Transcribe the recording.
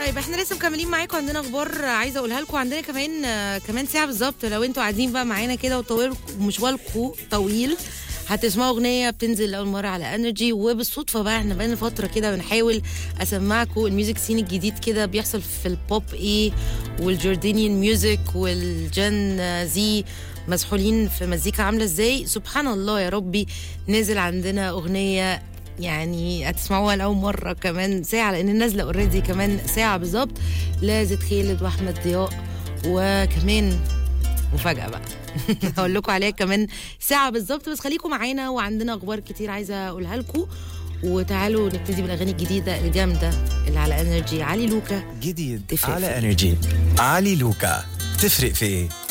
طيب احنا لسه مكملين معاكم عندنا اخبار عايزه اقولها لكم عندنا كمان آه، كمان ساعه بالظبط لو انتوا قاعدين بقى معانا كده وطويل مشواركم طويل هتسمعوا اغنيه بتنزل لاول مره على انرجي وبالصدفه بقى احنا بقالنا فتره كده بنحاول اسمعكم الميوزك سين الجديد كده بيحصل في البوب ايه والجوردينيان ميوزك والجن زي مسحولين في مزيكا عامله ازاي سبحان الله يا ربي نزل عندنا اغنيه يعني هتسمعوها لأول مرة كمان ساعة لأن نازلة اوريدي كمان ساعة بالظبط لازت خالد وأحمد ضياء وكمان مفاجأة بقى هقول لكم عليها كمان ساعة بالظبط بس خليكم معانا وعندنا أخبار كتير عايزة أقولها لكم وتعالوا نبتدي بالأغاني الجديدة الجامدة اللي على انرجي علي لوكا جديد تفرق في على إيه؟ انرجي علي لوكا تفرق في ايه